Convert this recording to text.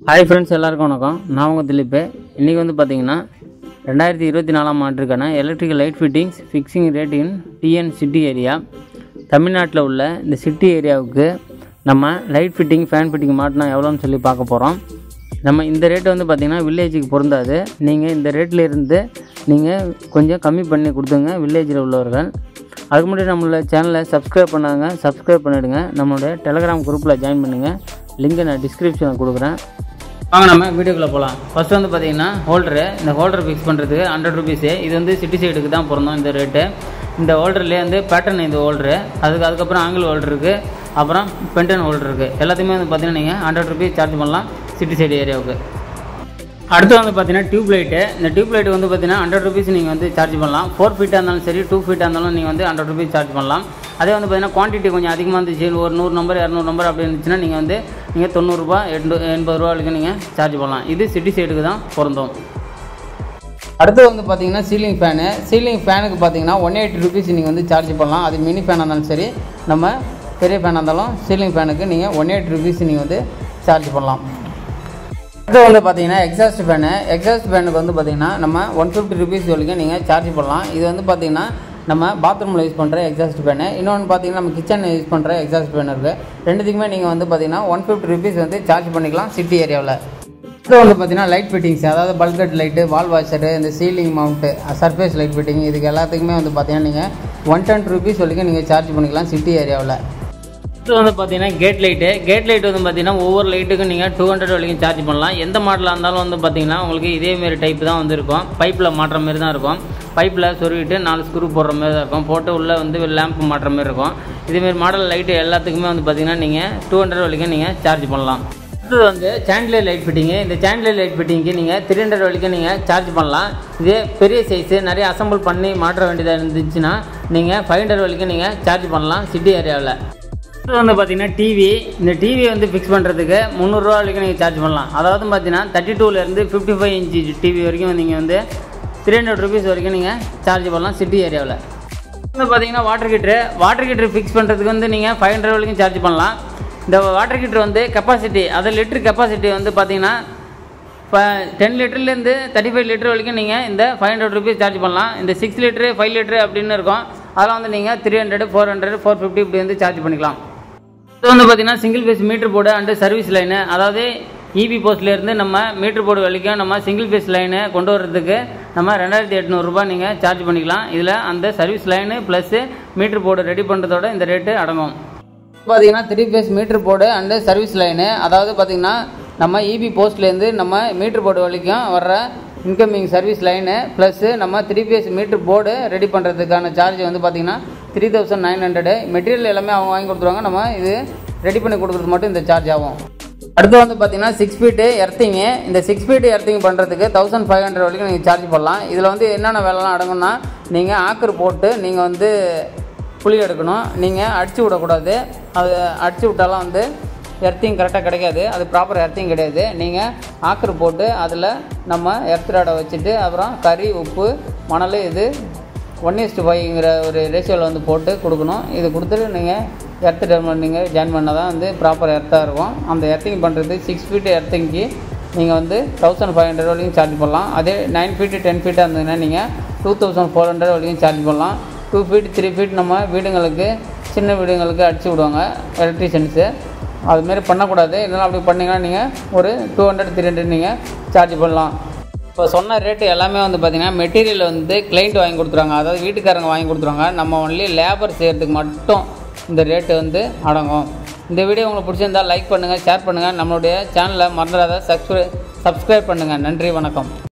hi friends எல்லாருக்கும் வணக்கம் நான் உங்கள் திலீப்பு இன்றைக்கி வந்து பார்த்தீங்கன்னா ரெண்டாயிரத்தி இருபத்தி நாலாம் ஆண்டுக்கான electrical light fittings fixing rate in TN city area தமிழ்நாட்டில் உள்ள இந்த சிட்டி ஏரியாவுக்கு நம்ம லைட் ஃபிட்டிங் ஃபேன் ஃபிட்டிங் மாட்டினா எவ்வளோன்னு சொல்லி பார்க்க போகிறோம் நம்ம இந்த ரேட்டு வந்து பார்த்திங்கன்னா வில்லேஜுக்கு பொருந்தாது நீங்கள் இந்த ரேட்டில் இருந்து நீங்கள் கொஞ்சம் கம்மி பண்ணி கொடுத்துங்க வில்லேஜில் உள்ளவர்கள் அதுக்கு முன்னாடி நம்மளோட சேனலை சப்ஸ்கிரைப் பண்ணாங்க சப்ஸ்கிரைப் பண்ணிவிடுங்க நம்மளோட டெலகிராம் குரூப்பில் ஜாயின் பண்ணுங்கள் லிங்கை நான் டிஸ்கிரிப்ஷனில் கொடுக்குறேன் வாங்க நம்ம வீடியோக்குள்ளே போகலாம் ஃபர்ஸ்ட் வந்து பார்த்தீங்கன்னா ஹோல்டரு இந்த ஹோல்டர் ஃபிக்ஸ் பண்ணுறதுக்கு ஹண்ட்ரட் ருபீஸு இது வந்து சிட்டி சைடுக்கு தான் பிறந்தோம் இந்த ரேட்டு இந்த ஹோல்டர்லேயே வந்து பேட்டர்ன் இந்த ஹோல்டரு அதுக்கு அதுக்கப்புறம் ஆங்கிள் ஹோல்டர் இருக்குது அப்புறம் பென்டன் ஹோல்டர் இருக்குது எல்லாத்தையுமே வந்து பார்த்தீங்கன்னா நீங்கள் ஹண்ட்ரட் ருபீஸ் சார்ஜ் பண்ணலாம் சிட்டி சைடு ஏரியாவுக்கு அடுத்து வந்து பார்த்தீங்கன்னா டியூப் லைட்டு இந்த டியூப் லைட் வந்து பார்த்தீங்கன்னா ஹண்ட்ரட் ருபீஸ் நீங்கள் வந்து சார்ஜ் பண்ணலாம் ஃபோர் ஃபீட்டாக இருந்தாலும் சரி டூ ஃபீட்டாக இருந்தாலும் நீங்கள் வந்து ஹண்ட்ரட் ருபீஸ் சார்ஜ் பண்ணலாம் அதே வந்து பார்த்தீங்கன்னா குவான்டிட்டி கொஞ்சம் அதிகமாக இருந்துச்சு ஒரு நூறு நம்பர் இரநூறு நம்பர் அப்படி இருந்துச்சுன்னா நீங்கள் வந்து நீங்கள் தொண்ணூறுரூபா எண்பது எண்பது ரூபா வரைக்கும் நீங்கள் சார்ஜ் பண்ணலாம் இது சிட்டி சைடுக்கு தான் பொருந்தும் அடுத்து வந்து பார்த்தீங்கன்னா சீலிங் ஃபேனு சீலிங் ஃபேனுக்கு பார்த்தீங்கன்னா ஒன் எயிட்டி ருபீஸ் நீங்கள் வந்து சார்ஜ் பண்ணலாம் அது மினி ஃபேனாக இருந்தாலும் சரி நம்ம பெரிய ஃபேனாக இருந்தாலும் சீலிங் ஃபேனுக்கு நீங்கள் ஒன் எயிட்டி ருபீஸ் நீங்கள் வந்து சார்ஜ் பண்ணலாம் அடுத்து வந்து பார்த்தீங்கன்னா எக்ஸாஸ்ட் ஃபேனு எக்ஸாஸ்ட் ஃபேனுக்கு வந்து பார்த்தீங்கன்னா நம்ம ஒன் ஃபிஃப்டி ருபீஸ் வரைக்கும் நீங்கள் சார்ஜ் பண்ணலாம் இது வந்து பார்த்தீங்கன்னா நம்ம பாத்ரூமில் யூஸ் பண்ணுற எக்ஸாஸ்ட் ஃபேனு இன்னொன்று பார்த்தீங்கன்னா நம்ம கிச்சனில் யூஸ் பண்ணுற எக்ஸாஸ்ட் ஃபேன் இருக்குது ரெண்டுத்துக்குமே நீங்கள் வந்து பார்த்தீங்கன்னா ஒன் ஃபிஃப்டி ருபீஸ் வந்து சார்ஜ் பண்ணிக்கலாம் சிட்டி ஏரியாவில் இது வந்து பார்த்தீங்கன்னா லைட் ஃபிட்டிங்ஸ் அதாவது பல்கட் லைட்டு வால் வாஷரு இந்த ceiling mount surface light fitting இதுக்கு எல்லாத்துக்குமே வந்து பார்த்தீங்கன்னா நீங்கள் ஒன் டென் ருபீஸ் வரைக்கும் நீங்கள் சார்ஜ் பண்ணிக்கலாம் சிட்டி ஏரியாவில் அடுத்து வந்து பார்த்தீங்கன்னா கேட் லைட்டு கேட் லைட் வந்து பார்த்தீங்கன்னா ஒவ்வொரு லைட்டுக்கும் நீங்கள் டூ ஹண்ட்ரட் வரைக்கும் சார்ஜ் பண்ணலாம் எந்த மாடலாக இருந்தாலும் வந்து பார்த்தீங்கன்னா உங்களுக்கு இதேமாரி டைப் தான் வந்து இருக்கும் பைப்பில் மாட்டுற மாதிரி தான் இருக்கும் பைப்பில் சொருவிட்டு நாலு ஸ்க்ரூ போடுற மாதிரி தான் இருக்கும் போட்டு உள்ளே வந்து லேம்ப் மாட்டுற மாதிரி இருக்கும் இதேமாரி மாடல் லைட்டு எல்லாத்துக்குமே வந்து பார்த்தீங்கன்னா நீங்கள் டூ ஹண்ட்ரட் வரைக்கும் நீங்கள் சார்ஜ் பண்ணலாம் அடுத்தது வந்து சாண்ட்லியர் லைட் ஃபிட்டிங்கு இந்த சாண்ட்லியர் லைட் ஃபிட்டிங்க்கு நீங்கள் த்ரீ ஹண்ட்ரட் வரைக்கும் நீங்கள் சார்ஜ் பண்ணலாம் இதே பெரிய சைஸு நிறைய அசம்பிள் பண்ணி மாற்ற வேண்டியதாக இருந்துச்சுன்னா நீங்கள் ஃபைவ் ஹண்ட்ரட் வரைக்கும் நீங்கள் சார்ஜ் பண்ணலாம் சிட்டி ஏரியாவில் அடுத்து வந்து பார்த்தீங்கன்னா டிவி இந்த டிவி வந்து ஃபிக்ஸ் பண்ணுறதுக்கு முந்நூறுரூவா வரைக்கும் நீங்கள் சார்ஜ் பண்ணலாம் அதாவது பார்த்தீங்கன்னா தேர்ட்டி டூலேருந்து ஃபிஃப்டி ஃபைவ் இன்ச்சு டிவி வரைக்கும் நீங்கள் வந்து த்ரீ ஹண்ட்ரட் ருபீஸ் வரைக்கும் நீங்கள் சார்ஜ் பண்ணலாம் சிட்டி ஏரியாவில் வந்து பார்த்தீங்கன்னா water heater water heater fix பண்ணுறதுக்கு வந்து நீங்கள் ஃபைவ் ஹண்ட்ரட் வரைக்கும் சார்ஜ் பண்ணலாம் இந்த வாட்டர் ஹீட்ரு வந்து கெப்பாசிட்டி அது லிட்டர் கெப்பாசிட்டி வந்து பார்த்தீங்கன்னா இப்போ டென் லிட்டர்லேருந்து தேர்ட்டி ஃபைவ் லிட்டர் வரைக்கும் நீங்கள் இந்த ஃபைவ் ஹண்ட்ரட் ருபீஸ் சார்ஜ் பண்ணலாம் இந்த சிக்ஸ் லிட்டரு ஃபைவ் லிட்டரு அப்படின்னு இருக்கும் அதெல்லாம் வந்து நீங்கள் three hundred four hundred four fifty இப்படி வந்து சார்ஜ் பண்ணிக்கலாம் இது வந்து பார்த்தீங்கன்னா single phase meter board and service line அதாவது இபி போஸ்ட்லேருந்து நம்ம மீட்டர் போர்டு வரைக்கும் நம்ம சிங்கிள் ஃபேஸ் லைனு கொண்டு வர்றதுக்கு நம்ம ரெண்டாயிரத்தி எட்நூறுரூபா நீங்கள் சார்ஜ் பண்ணிக்கலாம் இதில் அந்த service line plus meter board ready பண்ணுறதோட இந்த ரேட்டு அடங்கும் பார்த்தீங்கன்னா three phase meter board and service line அதாவது பார்த்தீங்கன்னா நம்ம இபி போஸ்ட்லேருந்து நம்ம மீட்டர் போர்டு வரைக்கும் வர்ற இன்கமிங் சர்வீஸ் லைனு ப்ளஸ்ஸு நம்ம three phase meter board ready பண்ணுறதுக்கான சார்ஜ் வந்து பார்த்திங்கன்னா three thousand nine hundred material எல்லாமே அவங்க வாங்கி கொடுத்துருவாங்க நம்ம இது ரெடி பண்ணி கொடுக்குறது மட்டும் இந்த சார்ஜ் ஆகும் அடுத்து வந்து பார்த்தீங்கன்னா சிக்ஸ் ஃபீட்டு எர்த்திங்கு இந்த சிக்ஸ் ஃபீட்டு எர்த்திங் பண்ணுறதுக்கு தௌசண்ட் ஃபைவ் ஹண்ட்ரட் வரைக்கும் நீங்கள் சார்ஜ் பண்ணலாம் இதில் வந்து என்னென்ன வேலைலாம் அடங்கும்னா நீங்கள் ஆக்கர் போட்டு நீங்கள் வந்து புளி எடுக்கணும் நீங்கள் அடிச்சு விடக்கூடாது அது அடிச்சு விட்டாலாம் வந்து எர்த்திங் கரெக்டாக கிடைக்காது அது ப்ராப்பர் எர்த்திங் கிடையாது நீங்கள் ஆக்கர் போட்டு அதில் நம்ம எர்த்ராடை வச்சுட்டு அப்புறம் கறி உப்பு மணல் இது ஒன் இஸ்டு ஃபைவ்ங்கிற ஒரு ரேஷியோவில் வந்து போட்டு கொடுக்கணும் இது கொடுத்துட்டு நீங்கள் எர்த்து டெர்மினல் நீங்கள் ஜாயின் பண்ணால் தான் வந்து ப்ராப்பர் எர்த்தாக இருக்கும் அந்த எர்த்திங் பண்ணுறது சிக்ஸ் ஃபீட் எர்த்திங்க்கு நீங்கள் வந்து தௌசண்ட் ஃபைவ் ஹண்ட்ரட் வரைக்கும் சார்ஜ் பண்ணலாம் அதே நைன் ஃபீட்டு டென் ஃபீட்டாக இருந்ததுன்னா நீங்கள் டூ தௌசண்ட் ஃபோர் ஹண்ட்ரட் வரைக்கும் சார்ஜ் பண்ணலாம் டூ ஃபீட் த்ரீ ஃபீட் நம்ம வீடுங்களுக்கு சின்ன வீடுங்களுக்கு அடிச்சு விடுவாங்க எலக்ட்ரிஷியன்ஸு அதுமாரி பண்ணக்கூடாது இதெல்லாம் அப்படி பண்ணிங்கன்னா நீங்கள் ஒரு டூ ஹண்ட்ரட் த்ரீ ஹண்ட்ரட் நீங்கள் சார்ஜ் பண்ணலாம் இப்போ சொன்ன ரேட்டு எல்லாமே வந்து பார்த்திங்கன்னா மெட்டீரியல் வந்து கிளைண்ட் வாங்கி கொடுத்துருவாங்க அதாவது வீட்டுக்காரங்க வாங்கி கொடுத்துருவாங்க நம்ம ஒன்லி லேபர் செய்கிறதுக்கு மட்டும் இந்த ரேட்டு வந்து அடங்கும் இந்த வீடியோ உங்களுக்கு பிடிச்சிருந்தால் லைக் பண்ணுங்கள் ஷேர் பண்ணுங்கள் நம்மளுடைய சேனலை மறந்துடாத சப்ஸ்கிரை சப்ஸ்கிரைப் பண்ணுங்கள் நன்றி வணக்கம்